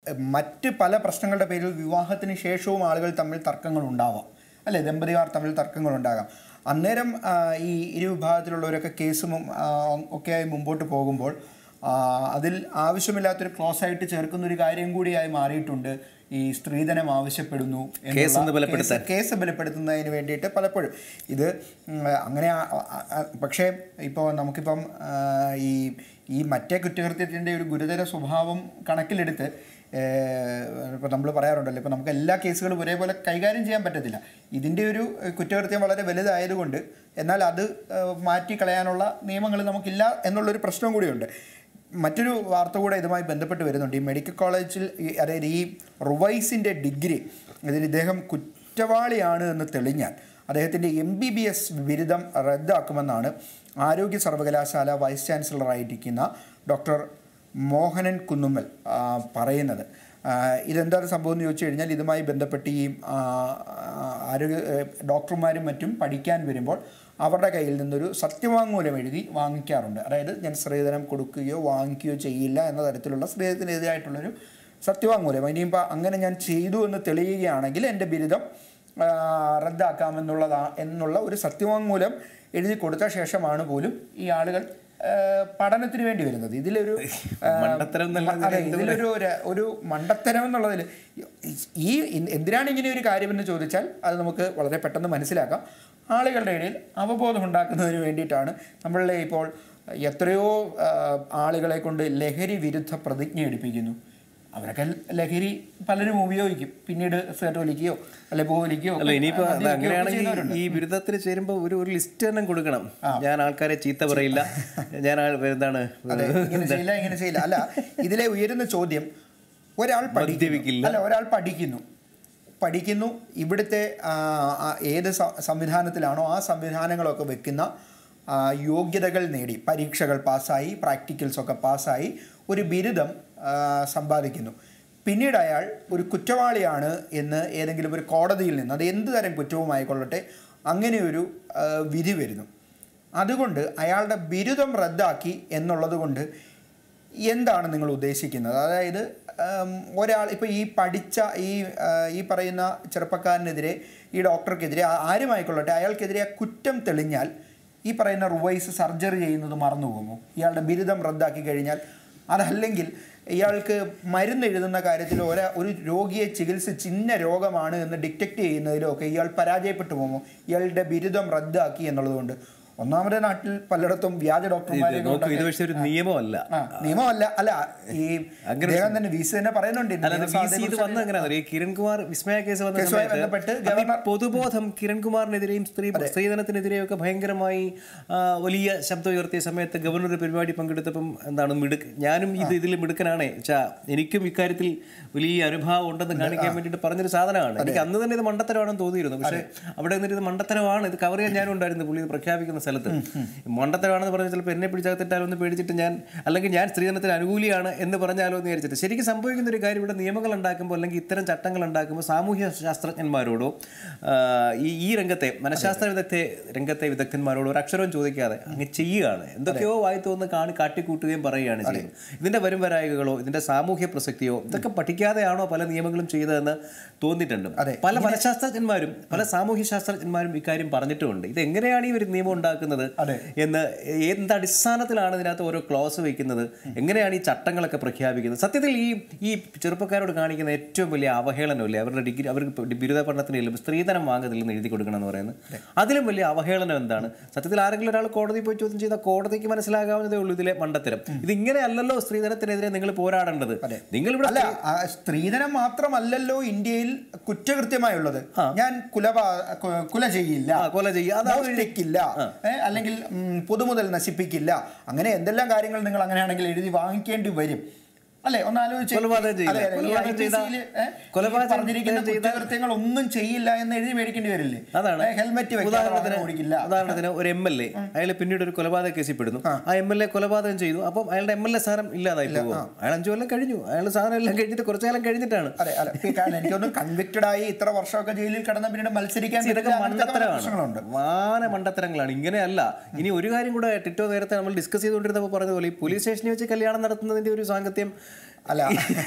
മറ്റ് പല പ്രശ്നങ്ങളുടെ പേരിൽ വിവാഹത്തിന് ശേഷവും ആളുകൾ തമ്മിൽ തർക്കങ്ങൾ ഉണ്ടാവാം അല്ലേ ദമ്പതിമാർ തമ്മിൽ തർക്കങ്ങൾ ഉണ്ടാകാം അന്നേരം ആ, ഈ ഇരു വിഭാഗത്തിലുള്ളവരൊക്കെ കേസും ആ, ഒക്കെയായി മുമ്പോട്ട് പോകുമ്പോൾ ആ, അതിൽ ആവശ്യമില്ലാത്തൊരു ക്ലോസ് ആയിട്ട് ചേർക്കുന്ന ഒരു കാര്യം കൂടിയായി മാറിയിട്ടുണ്ട് ഈ സ്ത്രീധനം ആവശ്യപ്പെടുന്നു എന്നുള്ള കേസ് ഒന്ന് ബലപ്പെടുത്താൻ. കേസ് കേസ് ബലപ്പെടുത്തുന്നതിന് വേണ്ടിയിട്ട് പലപ്പോഴും ഇത് ഉം, അങ്ങനെ ആ- ആ- ആ- പക്ഷേ ഇപ്പോൾ നമുക്കിപ്പം ആ, ഈ ഈ മറ്റേ കുറ്റകൃത്യത്തിൻ്റെ ഒരു ഗുരുതര സ്വഭാവം കണക്കിലെടുത്ത് ഇപ്പോൾ നമ്മൾ പറയാറുണ്ടല്ലോ ഇപ്പോൾ നമുക്ക് എല്ലാ കേസുകളും ഒരേപോലെ കൈകാര്യം ചെയ്യാൻ പറ്റത്തില്ല ഇതിൻ്റെ ഒരു ഏഹ്, കുറ്റകൃത്യം വളരെ വലുതായതുകൊണ്ട് എന്നാൽ അത് ഏഹ്, മാറ്റിക്കളയാനുള്ള നിയമങ്ങൾ നമുക്കില്ല എന്നുള്ളൊരു പ്രശ്നവും കൂടിയുണ്ട് മറ്റൊരു വാർത്ത കൂടെ ഇതുമായി ബന്ധപ്പെട്ട് വരുന്നുണ്ട് ഈ മെഡിക്കൽ കോളേജിൽ ഈ അതായത് ഈ റുവൈസിൻ്റെ ഡിഗ്രി ഇതിൽ ഇദ്ദേഹം കുറ്റവാളിയാണ് എന്ന് തെളിഞ്ഞാൽ അദ്ദേഹത്തിൻ്റെ എം ബി ബി എസ് ബിരുദം റദ്ദാക്കുമെന്നാണ് ആരോഗ്യ സർവകലാശാല വൈസ് ചാൻസലറായിരിക്കുന്ന ഡോക്ടർ മോഹനൻ കുന്നുമ്മൽ ആ, പറയുന്നത് ആ, ഇതെന്താണ് സംഭവം എന്ന് ചോദിച്ചു കഴിഞ്ഞാൽ ഇതുമായി ബന്ധപ്പെട്ട് ഈ ആ, ആരോഗ്യ ഏ, ഡോക്ടർമാരും മറ്റും പഠിക്കാൻ വരുമ്പോൾ അവരുടെ കയ്യിൽ നിന്നൊരു സത്യവാങ്മൂലം എഴുതി വാങ്ങിക്കാറുണ്ട് അതായത് ഞാൻ സ്ത്രീധനം കൊടുക്കുകയോ വാങ്ങിക്കുകയോ ചെയ്യില്ല എന്ന തരത്തിലുള്ള സ്ത്രീധനത്തിനെതിരായിട്ടുള്ളൊരു സത്യവാങ്മൂലം ഇനിയിപ്പോൾ അങ്ങനെ ഞാൻ ചെയ്തു എന്ന് തെളിയുകയാണെങ്കിൽ എൻ്റെ ബിരുദം ആ, റദ്ദാക്കാമെന്നുള്ളതാ എന്നുള്ള ഒരു സത്യവാങ്മൂലം എഴുതി കൊടുത്ത ശേഷമാണ് പോലും ഈ ആളുകൾ ആ, പഠനത്തിന് വേണ്ടി വരുന്നത് ഇതിലൊരു ആ, മണ്ടത്തരം എന്നല്ല അതെ ഇതിലൊരു ഒരു- ഒരു മണ്ടത്തരം എന്നുള്ളതിൽ ഈ ഇ- എന്തിനാണ് ഇങ്ങനെ ഒരു കാര്യമെന്ന് ചോദിച്ചാൽ അത് നമുക്ക് വളരെ പെട്ടെന്ന് മനസ്സിലാക്കാം ആളുകളുടെ ഇടയിൽ അവബോധം ഉണ്ടാക്കുന്നതിന് വേണ്ടിയിട്ടാണ് നമ്മളിലെ ഇപ്പോൾ എത്രയോ ആ, ആളുകളെ കൊണ്ട് ലഹരി വിരുദ്ധ പ്രതിജ്ഞ എടുപ്പിക്കുന്നു അവരൊക്കെ ലഹരി പലരും ഉപയോഗിക്കും പിന്നീട് സിഗരറ്റ് വലിക്കുകയോ അല്ലെ പൂ വലിക്കുകയോ അല്ല ഇനിയിപ്പോ അത് മദ്യം വലിക്കുകയോ ഒക്കെ അങ്ങനെയാണെങ്കിൽ ചെയ്യുന്നവരുണ്ട്. ഈ ബിരുദത്തിന് ചേരുമ്പോൾ ഒരു ഒരു ലിസ്റ്റ് തന്നെ കൊടുക്കണം ഞാൻ ആൾക്കാരെ ചീത്ത പറയില്ല ഞാൻ ആൾ- എന്താണ് അതെ ഇങ്ങനെ ചെയ്യില്ല ഇങ്ങനെ ചെയ്യില്ല അല്ല ഇതിലെ ഉയരുന്ന ചോദ്യം ഒരാൾ പഠിക്കുന്നു മദ്യപിക്കില്ല. അല്ല ഒരാൾ പഠിക്കുന്നു പഠിക്കുന്നു ഇവിടുത്തെ ആ, ആ, ഏത് സ- സംവിധാനത്തിലാണോ ആ സംവിധാനങ്ങളൊക്കെ വെക്കുന്ന ആ, യോഗ്യതകൾ നേടി പരീക്ഷകൾ പാസ്സായി പ്രാക്ടിക്കൽസ് ഒക്കെ പാസ്സായി ഒരു ബിരുദം ആ, സമ്പാദിക്കുന്നു പിന്നീട് അയാൾ ഒരു കുറ്റവാളിയാണ് എന്ന് ഏതെങ്കിലും ഒരു കോടതിയിൽ നിന്ന് അത് എന്ത് തരം കുറ്റവുമായിക്കൊള്ളട്ടെ അങ്ങനെ ഒരു ആ, വിധി വരുന്നു അതുകൊണ്ട് അയാളുടെ ബിരുദം റദ്ദാക്കി എന്നുള്ളത് കൊണ്ട് എന്താണ് നിങ്ങൾ ഉദ്ദേശിക്കുന്നത് അതായത് ഉം, ഒരാൾ ഇപ്പോൾ ഈ പഠിച്ച ഈ ആ, ഈ പറയുന്ന ചെറുപ്പക്കാരനെതിരെ ഈ ഡോക്ടർക്കെതിരെ ആ- ആരുമായിക്കൊള്ളട്ടെ അയാൾക്കെതിരെ ആ കുറ്റം തെളിഞ്ഞാൽ ഈ പറയുന്ന റുവൈസ് സർജറി ചെയ്യുന്നത് മറന്നു പോകുമോ ഇയാളുടെ ബിരുദം റദ്ദാക്കി കഴിഞ്ഞാൽ അതല്ലെങ്കിൽ ഇയാൾക്ക് മരുന്ന് എഴുതുന്ന കാര്യത്തിൽ ഒരാ ഒരു രോഗിയെ ചികിത്സിച്ച് ഇന്ന രോഗമാണ് എന്ന് ഡിറ്റക്ട് ചെയ്യുന്നതിലോ ഒക്കെ ഇയാൾ പരാജയപ്പെട്ടു പോകുമോ ഇയാളുടെ ബിരുദം റദ്ദാക്കി എന്നുള്ളതുകൊണ്ട് ഒന്നാമത്തെ നാട്ടിൽ പലയിടത്തും വ്യാജ ഡോക്ടർമാരെ നോക്കൂ ഇത് പക്ഷേ ഒരു നിയമമല്ല ആ, നിയമമല്ല അല്ല ഈ അങ്ങനെ അദ്ദേഹം തന്നെ വി സി തന്നെ പറയുന്നുണ്ട് ഇത് അല്ലാതെ നിയമ വി സി ഇത് വന്ന എങ്ങനെയാ ഈ കിരൺകുമാർ വിസ്മയ കേസ് വന്ന കേസുമായി സമയത്ത് ബന്ധപ്പെട്ട് അന്ന് ഈ ഗവർണർ പൊതുബോധം കിരൺകുമാറിനെതിരെയും സ്ത്രീ സ്ത്രീധനത്തിനെതിരെയും ഒക്കെ ഭയങ്കരമായി ആ, വലിയ ശബ്ദം ഉയർത്തിയ സമയത്ത് ഗവർണർ ഒരു പരിപാടി പങ്കെടുത്തപ്പം എന്താണ് മിടുക്ക് ഞാനും ഇത് ഇതിൽ മിടുക്കനാണേ വെച്ചാ എനിക്കും ഇക്കാര്യത്തിൽ വലിയ അനുഭവം ഉണ്ടെന്ന് കാണിക്കാൻ വേണ്ടിയിട്ട് പറഞ്ഞൊരു സാധനമാണ് എനിക്ക് അന്ന് തന്നെ ഇത് മണ്ടത്തരമാണെന്ന് തോന്നിയിരുന്നു പക്ഷേ അവിടെ നിന്നിട്ട് ഇത് മണ്ടത്തരമാണ് ഇത് കവർ ചെയ്യാൻ ഞാനും ഉണ്ടായിരുന്നു പുള്ളി ഇത് പ്രഖ്യാപിക്കുന്ന സ്ഥലത്ത് മണ്ടത്തരമാണെന്ന് പറഞ്ഞാൽ ചിലപ്പോൾ എന്നെ പിടിച്ചകത്തിട്ടാലോ എന്ന് പേടിച്ചിട്ട് ഞാൻ അല്ലെങ്കിൽ ഞാൻ സ്ത്രീധനത്തിന് അനുകൂലിയാണ് എന്ന് പറഞ്ഞാലോ എന്ന് വിചാരിച്ചിട്ട് ശരിക്കും സംഭവിക്കുന്ന ഒരു കാര്യം ഇവിടെ നിയമങ്ങൾ ഉണ്ടാക്കുമ്പോൾ അല്ലെങ്കിൽ ഇത്തരം ചട്ടങ്ങൾ ഉണ്ടാക്കുമ്പോൾ സാമൂഹ്യ ശാസ്ത്രജ്ഞന്മാരോടോ ആ, ഈ ഈ രംഗത്തെ മനഃശാസ്ത്ര വിദഗ്ധ രംഗത്തെ വിദഗ്ധന്മാരോട് ഒരു അക്ഷരവും ചോദിക്കാതെ അങ്ങ് ചെയ്യുകയാണ് എന്തൊക്കെയോ വായി തോന്നുന്ന കാണി കാട്ടിക്കൂട്ടുകയും പറയുകയാണ് ചെയ്യുന്നത് ഇതിന്റെ വരും വരായികകളോ ഇതിന്റെ സാമൂഹ്യ പ്രസക്തിയോ ഇതൊക്കെ പഠിക്കാതെയാണോ പല നിയമങ്ങളും ചെയ്തതെന്ന് തോന്നിയിട്ടുണ്ട് പല മനഃശാസ്ത്രജ്ഞന്മാരും പല സാമൂഹ്യ ശാസ്ത്രജ്ഞന്മാരും ഇക്കാര്യം പറഞ്ഞിട്ടുമുണ്ട് ഇത് എങ്ങനെയാണ് ഈ ഒരു നിയമം ഉണ്ടാക്കുന്നത് എന്ന് എന്ത് അടിസ്ഥാനത്തിലാണ് ഇതിനകത്ത് ഓരോ ക്ലോസ് വയ്ക്കുന്നത് എങ്ങനെയാണ് ഈ ചട്ടങ്ങളൊക്കെ പ്രഖ്യാപിക്കുന്നത് സത്യത്തിൽ ഈ ഈ ചെറുപ്പക്കാരോട് കാണിക്കുന്ന ഏറ്റവും വലിയ അവഹേളനമല്ലേ അവരുടെ ഡിഗ്രി അവർക്ക് ബിരുദ പഠനത്തിന് ചെല്ലുമ്പോൾ സ്ത്രീധനം വാങ്ങുന്നില്ലെന്ന് എഴുതി കൊടുക്കണം എന്ന് പറയുന്നത് അതിലും വലിയ അവഹേളനം എന്താണ് സത്യത്തിൽ ആരെങ്കിലും ഒരാൾ കോടതി പോയി ചോദ്യം ചെയ്താൽ കോടതിക്ക് മനസ്സിലാകാവുന്നതേ ഉള്ളൂ ഇതിലെ മണ്ടത്തരം ഇത് ഇങ്ങനെയല്ലല്ലോ സ്ത്രീധനത്തിനെതിരെ നിങ്ങൾ പോരാടേണ്ടത് നിങ്ങൾ ഇവിടെ അല്ല ആ സ്ത്രീധനം മാത്രമല്ലല്ലോ ഇന്ത്യയിൽ കുറ്റകൃത്യമായുള്ളത് ഞാൻ കുലപാ കു- കുല ചെയ്യില്ല ആ, കൊല ചെയ്യുക അതാണ് മോഷ്ടിക്കില്ല ഏ, അല്ലെങ്കിൽ ഉം, പൊതുമുതൽ നശിപ്പിക്കില്ല അങ്ങനെ എന്തെല്ലാം കാര്യങ്ങൾ നിങ്ങൾ അങ്ങനെയാണെങ്കിൽ എഴുതി വാങ്ങിക്കേണ്ടി വരും അല്ലെ ഒന്ന് ആലോചിച്ച് കൊലപാതകം ചെയ്യില്ല. അതെ, അതെ, ഈ കൊലപാതകം IPC ചെയ്താ- യില്, ഏ, ഈ കൊലപാതകം പറഞ്ഞിരിക്കുന്ന ചെയ്താ- കുറ്റകൃത്യങ്ങൾ ഒന്നും ചെയ്യില്ല എന്ന് എഴുതി മേടിക്കേണ്ടി വരില്ലേ അതാണ് ഹെൽമെറ്റ് വെക്കാതെ ഉദാഹരണത്തിന് വാഹനം ഓടിക്കില്ല ഉദാഹരണത്തിന് ഒരു എം എൽ എ അയാൾ പിന്നീട് ഒരു കൊലപാതക കേസിൽ പെടുന്നു ആ എം എൽ എ കൊലപാതകം ചെയ്തു അപ്പം അയാളുടെ എം എൽ എ സ്ഥാനം ഇല്ലാതായി പോകും അയാൾ അഞ്ചു കൊല്ലം കഴിഞ്ഞു അയാൾ സാധനം എല്ലാം കഴിഞ്ഞിട്ട് കുറച്ചു കാലം കഴിഞ്ഞിട്ടാണ് അതെ അതെ ഇപ്പൊ ഈ കാരണം എനിക്കൊന്നും കൺവിക്റ്റഡ് ആയി ഇത്ര വർഷമൊക്കെ ജയിലിൽ കടന്ന പിന്നീട് മത്സരിക്കാൻ ഇതൊക്കെ പറ്റില്ല, അങ്ങനത്തെ പല പ്രശ്നങ്ങളുണ്ട് മണ്ടത്തരമാണ് വാന മണ്ടത്തരങ്ങളാണ് ഇങ്ങനെയല്ല ഇനി ഒരു കാര്യം കൂടെ ടിറ്റോ നേരത്തെ നമ്മൾ ഡിസ്കസ് ചെയ്തുകൊണ്ടിരുന്നപ്പോൾ പറഞ്ഞതുപോലെ ഈ പോലീസ് സ്റ്റേഷനിൽ വെച്ച് കല്യാണം നടത്തുന്നതിന്റെ ഒരു സാങ്കത്യം അല്ല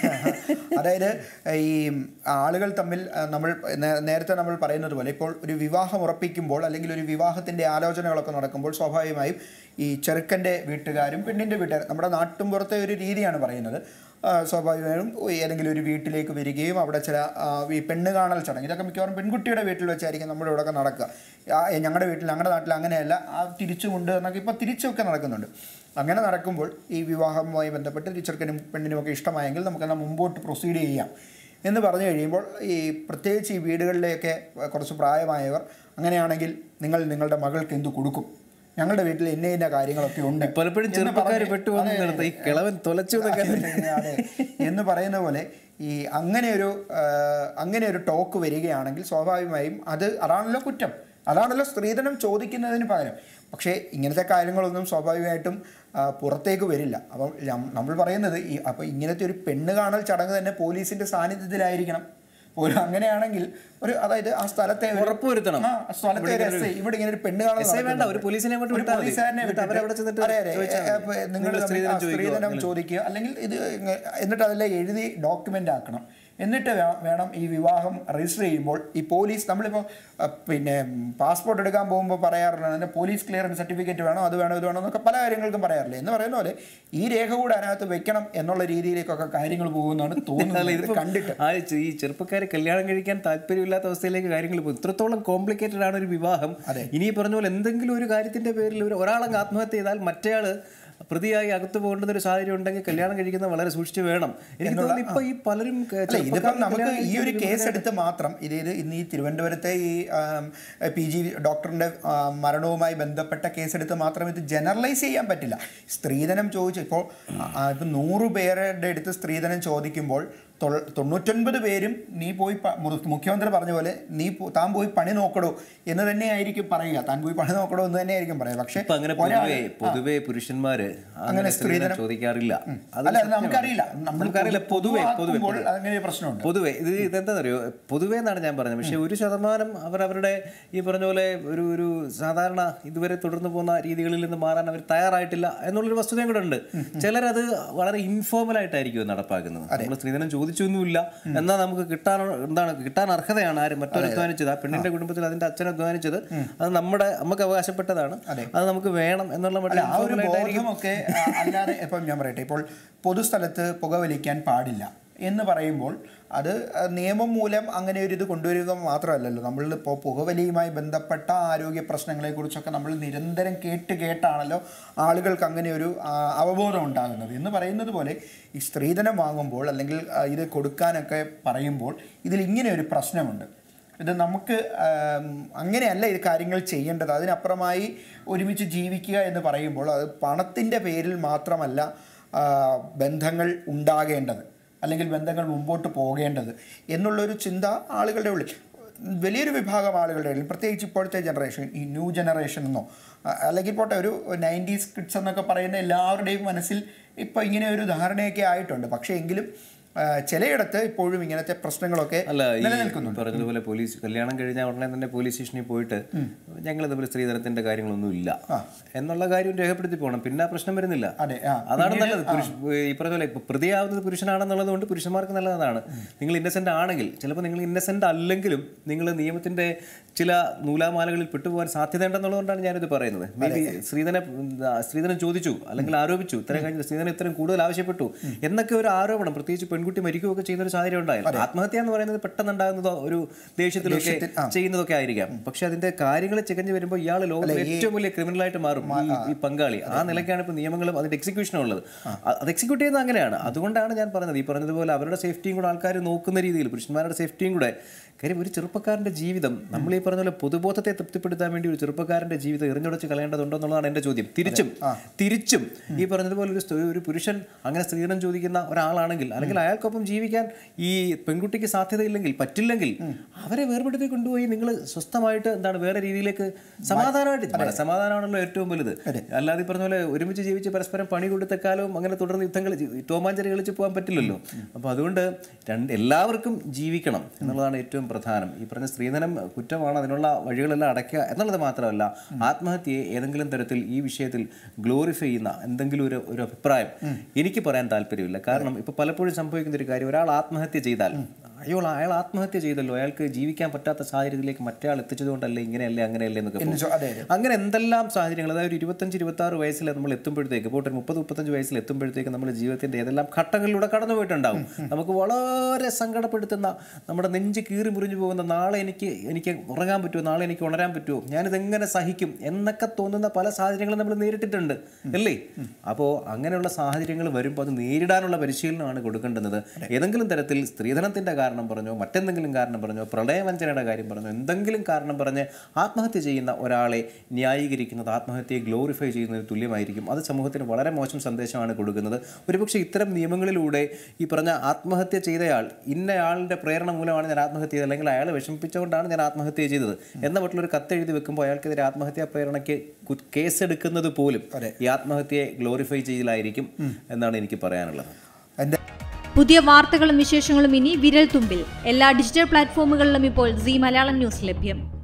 അതായത് ഈ ആളുകൾ തമ്മിൽ അഹ്, നമ്മൾ നേ- നേരത്തെ നമ്മൾ പറയുന്നത് പോലെ ഇപ്പോൾ ഒരു വിവാഹം ഉറപ്പിക്കുമ്പോൾ അല്ലെങ്കിൽ ഒരു വിവാഹത്തിൻ്റെ ആലോചനകളൊക്കെ നടക്കുമ്പോൾ സ്വാഭാവികമായും ഈ ചെറുക്കൻ്റെ വീട്ടുകാരും പെണ്ണിൻ്റെ വീട്ടുകാരും നമ്മുടെ നാട്ടുമ്പുറത്തെ ഒരു രീതിയാണ് പറയുന്നത് ആ, സ്വാഭാവികമായും ഏതെങ്കിലും ഒരു വീട്ടിലേക്ക് വരികയും അവിടെ ചില ആ, ഈ പെണ്ണ് കാണൽ ചടങ്ങ് ഇതൊക്കെ മിക്കവാറും പെൺകുട്ടിയുടെ വീട്ടിൽ വെച്ചായിരിക്കും നമ്മുടെ ഇവിടെയൊക്കെ നടക്കുക ആ, ഏ, ഞങ്ങളുടെ വീട്ടിൽ ഞങ്ങളുടെ നാട്ടിൽ അങ്ങനെയല്ല ആ തിരിച്ചുകൊണ്ട് എന്നൊക്കെ ഇപ്പോൾ തിരിച്ചൊക്കെ നടക്കുന്നുണ്ട് അങ്ങനെ നടക്കുമ്പോൾ ഈ വിവാഹവുമായി ബന്ധപ്പെട്ട് ഈ ചെറുക്കനും പെണ്ണിനുമൊക്കെ ഇഷ്ടമായെങ്കിൽ നമുക്കെല്ലാം മുമ്പോട്ട് പ്രൊസീഡ് ചെയ്യാം എന്ന് പറഞ്ഞു കഴിയുമ്പോൾ ഈ പ്രത്യേകിച്ച് ഈ വീടുകളിലെയൊക്കെ കുറച്ച് പ്രായമായവർ അങ്ങനെയാണെങ്കിൽ നിങ്ങൾ നിങ്ങളുടെ മകൾക്ക് എന്ത് കൊടുക്കും ഞങ്ങളുടെ വീട്ടിൽ ഇന്ന ഇന്ന കാര്യങ്ങളൊക്കെ ഉണ്ട് പലപ്പോഴും എന്ന് ചെറുപ്പക്കാർ പറഞ്ഞ് പെട്ടു വന്ന് അതെ, നിർത്ത ഈ കിളവൻ തൊലച്ചു എന്നൊക്കെ അതെ എന്ന് പറയുന്ന പോലെ ഈ അങ്ങനെ ഒരു ആ, അങ്ങനെ ഒരു ടോക്ക് വരികയാണെങ്കിൽ സ്വാഭാവികമായും അത് അതാണല്ലോ കുറ്റം അതാണല്ലോ സ്ത്രീധനം ചോദിക്കുന്നതിന് പകരം പക്ഷേ ഇങ്ങനത്തെ കാര്യങ്ങളൊന്നും സ്വാഭാവികമായിട്ടും ആ, പുറത്തേക്ക് വരില്ല അപ്പം നം- നമ്മൾ പറയുന്നത് ഈ അപ്പോൾ ഇങ്ങനത്തെ ഒരു പെണ്ണ് കാണൽ ചടങ്ങ് തന്നെ പോലീസിന്റെ സാന്നിധ്യത്തിലായിരിക്കണം ഒരു അങ്ങനെയാണെങ്കിൽ ഒരു അതായത് ആ സ്ഥലത്തെ ഒരു- ഉറപ്പുവരുത്തണം. ആ, സ്ഥലത്തെ ഒരു എസ് ഐ ഇവിടെ ഇങ്ങനെ ഒരു പെണ്ണ് കാണൽ എസ് ഐ വേണ്ട, നടക്കുന്നുണ്ട്. ഒരു പോലീസിനെ അങ്ങോട്ട് ഒരു വിട്ടാൽ മതി. പോലീസുകാരനെ എന്നിട്ട് വിട്ടിട്ട് അവരവിടെ ചെന്നിട്ട് അതെ, അതെ, ചോദിച്ചാൽ ഏ, മതി. നിങ്ങൾ നിങ്ങൾ തമ്മിൽ സ്ത്രീധനം ആ ചോദിക്കുമോ? സ്ത്രീധനം ചോദിക്കുക അല്ലെങ്കിൽ ഇത് ഇങ്ങ- എന്നിട്ട് അതെല്ലാം എഴുതി ഡോക്യുമെൻ്റ് ആക്കണം എന്നിട്ട് വേ- വേണം ഈ വിവാഹം രജിസ്റ്റർ ചെയ്യുമ്പോൾ ഈ പോലീസ് നമ്മളിപ്പോൾ അഹ്, പിന്നെ പാസ്പോർട്ട് എടുക്കാൻ പോകുമ്പോൾ പറയാറുണ്ട് അതിൻ്റെ പോലീസ് ക്ലിയറൻസ് സർട്ടിഫിക്കറ്റ് വേണം അത് വേണം ഇത് വേണം എന്നൊക്കെ പല കാര്യങ്ങൾക്കും പറയാറില്ല എന്ന് പറയുന്ന പോലെ ഈ രേഖ കൂടെ അതിനകത്ത് വെക്കണം എന്നുള്ള രീതിയിലേക്കൊക്കെ കാര്യങ്ങൾ പോകുന്നതാണ് അല്ല തോന്നുന്നത് ഇത് ഇതിപ്പോ കണ്ടിട്ട് ആ ഈ ചെറുപ്പക്കാരെ കല്യാണം കഴിക്കാൻ താല്പര്യമില്ലാത്ത അവസ്ഥയിലേക്ക് കാര്യങ്ങൾ പോകും ഇത്രത്തോളം കോംപ്ലിക്കേറ്റഡ് ആണ് ഒരു വിവാഹം ഇനി ഈ പറഞ്ഞ പോലെ എന്തെങ്കിലും ഒരു കാര്യത്തിന്റെ പേരിൽ ഒരു ഒരാളങ്ങ് ആത്മഹത്യ ചെയ്താൽ മറ്റേയാള് പ്രതിയായി അകത്ത് പോകേണ്ടുന്ന ഒരു സാഹചര്യം ഉണ്ടെങ്കിൽ കല്യാണം കഴിക്കുന്നത് വളരെ സൂക്ഷിച്ച് വേണം എനിക്ക് തോന്നുന്നു ഇപ്പൊ ഈ പലരും ക- അല്ല ഇതിപ്പം ചെറുപ്പക്കാരെ നമുക്ക് കല്യാണം ഈ ഒരു കഴിക്കാൻ കേസ് എടുത്ത് മാത്രം ഇത് ഇത് ഇന്ന് ഈ തിരുവനന്തപുരത്തെ ഈ പി ജി ഡോക്ടറിന്റെ ആ, മരണവുമായി ബന്ധപ്പെട്ട കേസ് എടുത്ത് മാത്രം ഇത് ജനറലൈസ് ചെയ്യാൻ പറ്റില്ല സ്ത്രീധനം ചോദിച്ചു ഇപ്പോൾ ആ, ഇപ്പം നൂറ് പേരുടെ അടുത്ത് സ്ത്രീധനം ചോദിക്കുമ്പോൾ തൊൾ- തൊണ്ണൂറ്റൊൻപത് പേരും നീ പോയി പ- മു- മുഖ്യമന്ത്രി പറഞ്ഞ പോലെ നീ പോ- താൻ പോയി പണി നോക്കടോ എന്ന് തന്നെയായിരിക്കും പറയുക താൻ പോയി പണി നോക്കടോ എന്ന് തന്നെയായിരിക്കും പറയുക പക്ഷേ ഇപ്പൊ അങ്ങനെ ഒരാൾ പൊതുവെ പൊതുവെ പുരുഷന്മാര് അങ്ങനെ സ്ത്രീധനം സ്ത്രീധനം- ചോദിക്കാറില്ല അത് അല്ല അത് നമുക്കറിയില്ല നമ്മൾ നമുക്കറിയില്ല പൊതുവെ പൊതുവെ പൊതുവാക്കുമ്പോൾ അങ്ങനെ ഒരു പ്രശ്നമുണ്ട് പൊതുവെ ഇത് ഇതെന്താണെന്നറിയോ പൊതുവെ എന്നാണ് ഞാൻ പറഞ്ഞത് പക്ഷേ ഒരു ശതമാനം അവർ അവരുടെ ഈ പറഞ്ഞ പോലെ ഒരു ഒരു സാധാരണ ഇതുവരെ തുടർന്നു പോകുന്ന രീതികളിൽ നിന്ന് മാറാൻ അവർ തയ്യാറായിട്ടില്ല എന്നുള്ളൊരു വസ്തുതയും കൂടെ ഉണ്ട് ചിലരത് വളരെ ഇൻഫോർമൽ ആയിട്ടായിരിക്കും അത് നടപ്പാക്കുന്നത് നമ്മൾ സ്ത്രീധനം ചോദിച്ചൊന്നുമില്ല എന്നാൽ നമുക്ക് കിട്ടാൻ എന്താണ് കിട്ടാൻ അർഹതയാണ് ആരും മറ്റൊരു അധ്വാനിച്ചത് ആ പെണ്ണിന്റെ കുടുംബത്തിൽ അതിന്റെ അച്ഛൻ അധ്വാനിച്ചത് അത് നമ്മുടെ നമുക്ക് അവകാശപ്പെട്ടതാണ് അത് നമുക്ക് വേണം എന്നുള്ള മട്ടിൽ അല്ല ആ ഒരു informal ആയിട്ടായിരിക്കും ബോധമൊക്കെ ആ, അല്ലാതെ ഇപ്പം ഞാൻ പറയട്ടെ ഇപ്പോൾ പൊതുസ്ഥലത്ത് പുകവലിക്കാൻ പാടില്ല എന്ന് പറയുമ്പോൾ അത് ആ, നിയമം മൂലം അങ്ങനെ ഒരു ഇത് കൊണ്ടുവരിക മാത്രമല്ലല്ലോ നമ്മൾ ഇപ്പോൾ പുകവലിയുമായി ബന്ധപ്പെട്ട ആരോഗ്യ പ്രശ്നങ്ങളെക്കുറിച്ചൊക്കെ നമ്മൾ നിരന്തരം കേട്ട് കേട്ടാണല്ലോ ആളുകൾക്ക് അങ്ങനെ ഒരു ആ, അവബോധം ഉണ്ടാകുന്നത് എന്ന് പറയുന്നത് പോലെ ഈ സ്ത്രീധനം വാങ്ങുമ്പോൾ അല്ലെങ്കിൽ ആ, ഇത് കൊടുക്കാനൊക്കെ പറയുമ്പോൾ ഇതിൽ ഇങ്ങനെ ഒരു പ്രശ്നമുണ്ട് ഇത് നമുക്ക് ആം, അങ്ങനെയല്ല ഇത് കാര്യങ്ങൾ ചെയ്യേണ്ടത് അതിനപ്പുറമായി ഒരുമിച്ച് ജീവിക്കുക എന്ന് പറയുമ്പോൾ അത് പണത്തിൻ്റെ പേരിൽ മാത്രമല്ല ആ, ബന്ധങ്ങൾ ഉണ്ടാകേണ്ടത് അല്ലെങ്കിൽ ബന്ധങ്ങൾ മുമ്പോട്ട് പോകേണ്ടത് എന്നുള്ളൊരു ചിന്ത ആളുകളുടെ ഉള്ളിൽ വലിയൊരു വിഭാഗം ആളുകളുടെ ഇടയിൽ പ്രത്യേകിച്ച് ഇപ്പോഴത്തെ ജനറേഷൻ ഈ ന്യൂ ജനറേഷൻ എന്നോ അ- അല്ലെങ്കിൽ പോട്ടെ ഒരു നയൻറ്റീസ് കിഡ്സ് എന്നൊക്കെ പറയുന്ന എല്ലാവരുടെയും മനസ്സിൽ ഇപ്പോൾ ഇങ്ങനെ ഒരു ധാരണയൊക്കെ ആയിട്ടുണ്ട് പക്ഷേ എങ്കിലും ആ, ചിലയിടത്ത് ഇപ്പോഴും ഇങ്ങനത്തെ പ്രശ്നങ്ങളൊക്കെ അല്ല ഈ നിലനിൽക്കുന്നുണ്ട് പറഞ്ഞതുപോലെ പോലീസ് കല്യാണം കഴിഞ്ഞാൽ ഉടനെ തന്നെ പോലീസ് സ്റ്റേഷനിൽ പോയിട്ട് ഞങ്ങൾ ഇതുപോലെ സ്ത്രീധനത്തിന്റെ കാര്യങ്ങളൊന്നും ഇല്ല എന്നുള്ള കാര്യം രേഖപ്പെടുത്തി പോകണം പിന്നെ ആ പ്രശ്നം വരുന്നില്ല അതെ ആ അതാണ് നല്ലത് പുരുഷ ഈ പറഞ്ഞ പോലെ ഇപ്പൊ പ്രതിയാവുന്നത് പുരുഷനാണെന്നുള്ളത് കൊണ്ട് പുരുഷന്മാർക്ക് നല്ലതാണ് നിങ്ങൾ ഇന്നസെന്റ് ആണെങ്കിൽ ചിലപ്പോൾ നിങ്ങൾ ഇന്നസെന്റ് അല്ലെങ്കിലും നിങ്ങൾ നിയമത്തിന്റെ ചില നൂലാമാലകളിൽ പെട്ടുപോകാൻ സാധ്യതയുണ്ടെന്നുള്ളതുകൊണ്ടാണ് ഞാനിത് പറയുന്നത് മേ ബി സ്ത്രീധന സ്ത്രീധനം ചോദിച്ചു അല്ലെങ്കിൽ ആരോപിച്ചു ഇത്രയും കഴിഞ്ഞ സ്ത്രീധനം ഇത്രയും കൂടുതൽ ആവശ്യപ്പെട്ടു എന്നൊക്കെ ഒരു ആരോപണം പ്രത്യേകിച്ച് പെൺകുട്ടി മരിക്കുകയൊക്കെ ചെയ്യുന്ന ഒരു സാഹചര്യം ഉണ്ടായാൽ ആത്മഹത്യ എന്ന് പറയുന്നത് പെട്ടെന്നുണ്ടാകുന്നതോ ഒരു ദേഷ്യത്തിലൊക്കെ ചെയ്യുന്നതൊക്കെ ആയിരിക്കാം പക്ഷെ അതിന്റെ കാര്യങ്ങൾ ചികഞ്ഞു വരുമ്പോൾ ഇയാൾ ലോകത്തിലെ ഏറ്റവും വലിയ ക്രിമിനലായിട്ട് മാറും ഈ- ഈ പങ്കാളി ആ നിലയ്ക്കാണ് ഇപ്പോൾ നിയമങ്ങളും അതിന്റെ എക്സിക്യൂഷനും ഉള്ളത് അ- അത് എക്സിക്യൂട്ട് ചെയ്യുന്നത് അങ്ങനെയാണ് അതുകൊണ്ടാണ് ഞാൻ പറഞ്ഞത് ഈ പറഞ്ഞതുപോലെ അവരുടെ സേഫ്റ്റിയും കൂടെ ആൾക്കാർ നോക്കുന്ന രീതിയിൽ പുരുഷന്മാരുടെ സേഫ്റ്റിയും കൂടെ കാര്യം ഒരു ചെറുപ്പക്കാരന്റെ ജീവിതം നമ്മൾ ഈ പറഞ്ഞ പോലെ പൊതുബോധത്തെ തൃപ്തിപ്പെടുത്താൻ വേണ്ടി ഒരു ചെറുപ്പക്കാരന്റെ ജീവിതം എറിഞ്ഞുടച്ച് കളയേണ്ടതുണ്ടോ എന്നുള്ളതാണ് എന്റെ ചോദ്യം തിരിച്ചും തിരിച്ചും ഈ പറഞ്ഞതുപോലെ ഒരു സ്ത്രീ- ഒരു പുരുഷൻ അങ്ങനെ സ്ത്രീധനം ചോദിക്കുന്ന ഒരാളാണെങ്കിൽ അല്ലെങ്കിൽ അയാൾ അയാൾക്കൊപ്പം ജീവിക്കാൻ ഈ പെൺകുട്ടിക്ക് സാധ്യതയില്ലെങ്കിൽ പറ്റില്ലെങ്കിൽ അവരെ വേർപെടുത്തി കൊണ്ടുപോയി നിങ്ങൾ സ്വസ്ഥമായിട്ട് എന്താണ് വേറെ രീതിയിലേക്ക് സമാധാനമായിട്ട് സമാധാനമാണല്ലോ ഏറ്റവും വലുത് അല്ലാതെ ഈ പറഞ്ഞ പോലെ ഒരുമിച്ച് ജീവിച്ച് പരസ്പരം പണി കൊടുത്തേക്കാലും അങ്ങനെ തുടർന്ന് യുദ്ധങ്ങൾ ടോമാഞ്ചറി കളിച്ച് പോകാൻ പറ്റില്ലല്ലോ അപ്പോൾ അതുകൊണ്ട് രണ്ട് എല്ലാവർക്കും ജീവിക്കണം എന്നുള്ളതാണ് ഏറ്റവും പ്രധാനം ഈ പറഞ്ഞ സ്ത്രീധനം കുറ്റമാണ് അതിനുള്ള വഴികളെല്ലാം അടയ്ക്കുക എന്നുള്ളത് മാത്രമല്ല ആത്മഹത്യയെ ഏതെങ്കിലും തരത്തിൽ ഈ വിഷയത്തിൽ ഗ്ലോറിഫൈ ചെയ്യുന്ന എന്തെങ്കിലും ഒരു ഒരു അഭിപ്രായം എനിക്ക് പറയാൻ താല്പര്യമില്ല കാരണം ഇപ്പോൾ പലപ്പോഴും സംഭവിക്കുന്ന ഒരു കാര്യം ഒരാൾ ആത്മഹത്യ ചെയ്താൽ അയ്യോ അയാൾ ആത്മഹത്യ ചെയ്തല്ലോ അയാൾക്ക് ജീവിക്കാൻ പറ്റാത്ത സാഹചര്യത്തിലേക്ക് മറ്റേ എന്നൊക്കെ ഇങ്ങനെയല്ലേ അങ്ങനെയല്ലേ എന്നൊക്കെ എന്ന് പോകും. ചോ- അതെ അതെ അങ്ങനെ എന്തെല്ലാം സാഹചര്യങ്ങൾ അതായത് ഒരു ഇരുപത്തഞ്ച് ഇരുപത്തി ആറ് വയസ്സിൽ നമ്മൾ എത്തുമ്പോഴത്തേക്ക് ഇപ്പോൾ ഒരു മുപ്പത് മുപ്പത്തഞ്ച് വയസ്സിൽ എത്തുമ്പോഴത്തേക്ക് നമ്മൾ ജീവിതത്തിന്റെ ഏതെല്ലാം ഘട്ടങ്ങളിലൂടെ കടന്നു പോയിട്ടുണ്ടാവും നമുക്ക് വളരെ സങ്കടപ്പെടുത്തുന്ന നമ്മുടെ നെഞ്ച് കീറി മുറിഞ്ഞു പോകുന്ന നാളെ എനിക്ക് എനിക്ക് ഉറങ്ങാൻ പറ്റുമോ നാളെ എനിക്ക് ഉണരാൻ പറ്റുമോ ഞാനിത് എങ്ങനെ സഹിക്കും എന്നൊക്കെ തോന്നുന്ന പല സാഹചര്യങ്ങളും നമ്മൾ നേരിട്ടിട്ടുണ്ട് അല്ലേ അപ്പോൾ അങ്ങനെയുള്ള സാഹചര്യങ്ങൾ വരുമ്പോൾ അത് നേരിടാനുള്ള പരിശീലനമാണ് കൊടുക്കേണ്ടുന്നത് ഏതെങ്കിലും തരത്തിൽ സ്ത്രീധനത്തിന്റെ കാരണം പറഞ്ഞോ മറ്റെന്തെങ്കിലും കാരണം പറഞ്ഞോ പ്രളയവഞ്ചനയുടെ കാര്യം പറഞ്ഞോ എന്തെങ്കിലും കാരണം പറഞ്ഞ് ആത്മഹത്യ ചെയ്യുന്ന ഒരാളെ ന്യായീകരിക്കുന്നത് ആത്മഹത്യയെ ഗ്ലോറിഫൈ ചെയ്യുന്നതിന് തുല്യമായിരിക്കും അത് സമൂഹത്തിന് വളരെ മോശം സന്ദേശമാണ് കൊടുക്കുന്നത് ഒരുപക്ഷെ ഇത്തരം നിയമങ്ങളിലൂടെ ഈ പറഞ്ഞ ആത്മഹത്യ ചെയ്തയാൾ ഇന്നയാളുടെ പ്രേരണ മൂലമാണ് ഞാൻ ആത്മഹത്യ ചെയ്തത് അല്ലെങ്കിൽ അയാളെ വിഷമിപ്പിച്ചുകൊണ്ടാണ് ഞാൻ ആത്മഹത്യ ചെയ്തത് എന്ന മറ്റുള്ളൊരു കത്ത് എഴുതി വെക്കുമ്പോൾ അയാൾക്കെതിരെ ആത്മഹത്യാ പ്രേരണയ്ക്ക് കു- കേസെടുക്കുന്നത് പോലും ഈ ആത്മഹത്യയെ ഗ്ലോറിഫൈ ചെയ്യലായിരിക്കും എന്നാണ് എനിക്ക് പറയാനുള്ളത് എൻ്റെ പുതിയ വാർത്തകളും വിശേഷങ്ങളും ഇനി വിരൽ തുമ്പിൽ എല്ലാ ഡിജിറ്റൽ പ്ലാറ്റ്ഫോമുകളിലും ഇപ്പോൾ സി മലയാളം ന്യൂസ് ലഭ്യം